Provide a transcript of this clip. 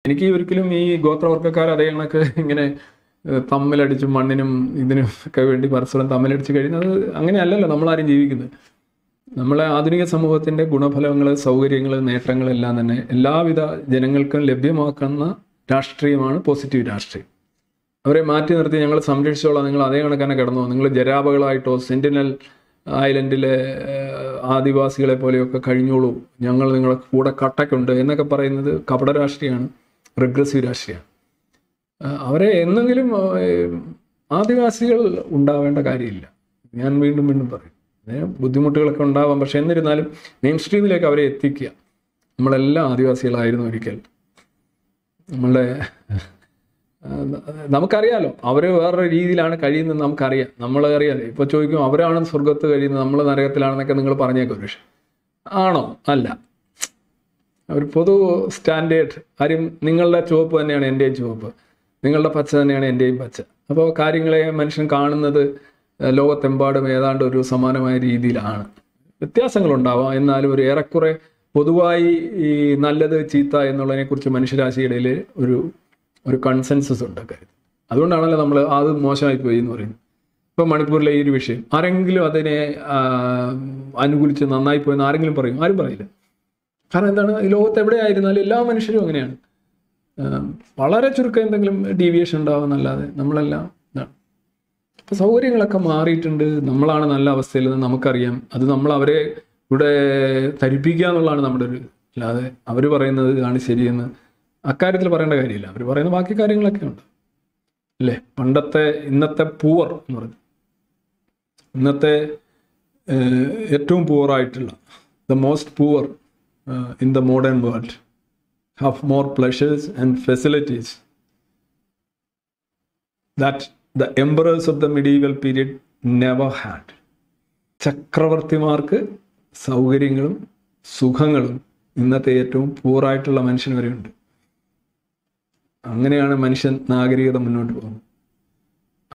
എനിക്ക് ഒരിക്കലും ഈ ഗോത്രവർഗ്ഗക്കാർ അതേ കണക്ക് ഇങ്ങനെ ഏഹ്, തമ്മിലടിച്ചും മണ്ണിനും ഇതിനും ഒക്കെ വേണ്ടി പരസ്പരം തമ്മിലടിച്ച് കഴിയുന്നത് അങ്ങനെയല്ലല്ലോ നമ്മളാരും ജീവിക്കുന്നത് നമ്മളെ ആധുനിക സമൂഹത്തിൻ്റെ ഗുണഫലങ്ങൾ സൗകര്യങ്ങൾ നേട്ടങ്ങളെല്ലാം തന്നെ എല്ലാവിധ ജനങ്ങൾക്കും ലഭ്യമാക്കുന്ന രാഷ്ട്രീയമാണ് പോസിറ്റീവ് രാഷ്ട്രീയം അവരെ മാറ്റി നിർത്തി ഞങ്ങൾ സംരക്ഷിച്ചോളാം നിങ്ങൾ അതേ കണക്കന്നെ കിടന്നോ നിങ്ങൾ ജരാപകളായിട്ടോ സെന്റിനൽ ഐലൻഡിലെ ഏഹ്, ആദിവാസികളെ പോലെയൊക്കെ കഴിഞ്ഞോളൂ ഞങ്ങൾ നിങ്ങളെ കൂടെ കട്ടക്കുണ്ട് എന്നൊക്കെ പറയുന്നത് കപട രാഷ്ട്രീയമാണ് റിഗ്രസീവ് രാഷ്ട്രീയമാണ് ഏഹ്, അവരെ എന്നെങ്കിലും ഏഹ്, ആദിവാസികൾ ഉണ്ടാവേണ്ട കാര്യമില്ല ഞാൻ വീണ്ടും വീണ്ടും പറയും ഏഹ്, ബുദ്ധിമുട്ടുകളൊക്കെ ഉണ്ടാവാം പക്ഷെ എന്നിരുന്നാലും മെയിൻ സ്ട്രീമിലേക്ക് അവരെ എത്തിക്കുക നമ്മളെല്ലാം ആദിവാസികളായിരുന്നു ഒരിക്കൽ നമ്മളുടെ ആ, നമുക്കറിയാലോ അവർ വേറൊരു രീതിയിലാണ് കഴിയുന്നത് നമുക്കറിയാം നമ്മൾ അറിയാം ഇപ്പോൾ ചോദിക്കും അവരാണ് സ്വർഗത്ത് കഴിയുന്നത് നമ്മൾ നരകത്തിലാണെന്നൊക്കെ നിങ്ങൾ പറഞ്ഞേക്കും ഒരു പക്ഷേ ആണോ അല്ല ഒരു പൊതു സ്റ്റാൻഡേർഡ് ആരും നിങ്ങളുടെ ചുവപ്പ് തന്നെയാണ് എൻ്റെയും ചുവപ്പ് നിങ്ങളുടെ പച്ച തന്നെയാണ് എൻ്റെയും പച്ച അപ്പോൾ കാര്യങ്ങളെ മനുഷ്യൻ കാണുന്നത് ഏഹ്, ലോകത്തെമ്പാടും ഏതാണ്ട് ഒരു സമാനമായ രീതിയിലാണ് വ്യത്യാസങ്ങളുണ്ടാവാം എന്നാലും ഒരു ഏറെക്കുറെ പൊതുവായി ഈ നല്ലത് ചീത്ത എന്നുള്ളതിനെക്കുറിച്ച് മനുഷ്യരാശിയുടെ ഇടയിൽ ഒരു ഒരു കൺസെൻസസ് ഉണ്ട് കാര്യം അതുകൊണ്ടാണല്ലോ നമ്മൾ അത് മോശമായി പോയി എന്ന് പറയുന്നത് ഇപ്പം മണിപ്പൂരിലെ ഈ ഒരു വിഷയം ആരെങ്കിലും അതിനെ ആ, അനുകൂലിച്ച് നന്നായി പോയെന്ന് ആരെങ്കിലും പറയും ആരും പറയില്ല കാരണം എന്താണ് ഈ ലോകത്ത് എവിടെയായിരുന്നാലും എല്ലാ മനുഷ്യരും അങ്ങനെയാണ് ആ, വളരെ ചുരുക്കം എന്തെങ്കിലും ഡീവിയേഷൻ ഉണ്ടാവുമെന്നല്ലാതെ നമ്മളെല്ലാം ഇതാണ് അപ്പോൾ സൗകര്യങ്ങളൊക്കെ മാറിയിട്ടുണ്ട് നമ്മളാണ് നല്ല അവസ്ഥയിൽ നിന്ന് നമുക്കറിയാം അത് നമ്മൾ അവരെ ഇവിടെ ധരിപ്പിക്കുക എന്നുള്ളതാണ് നമ്മുടെ ഒരു അല്ലാതെ അവർ പറയുന്നത് ആണ് ശരിയെന്ന് അക്കാര്യത്തിൽ പറയേണ്ട കാര്യമില്ല അവർ പറയുന്ന ബാക്കി കാര്യങ്ങളൊക്കെ ഉണ്ട് അല്ലേ പണ്ടത്തെ ഇന്നത്തെ പൂവർ എന്ന് പറഞ്ഞു ഇന്നത്തെ ഏഹ്, ഏറ്റവും പൂവറായിട്ടുള്ള the most poor in the modern world have more pleasures and facilities that the emperors of the medieval period never had ചക്രവർത്തിമാർക്ക് സൗകര്യങ്ങളും സുഖങ്ങളും ഇന്നത്തെ ഏറ്റവും പൂറായിട്ടുള്ള മനുഷ്യന് വരെയുണ്ട് അങ്ങനെയാണ് മനുഷ്യൻ നാഗരികത മുന്നോട്ട് പോകുന്നത്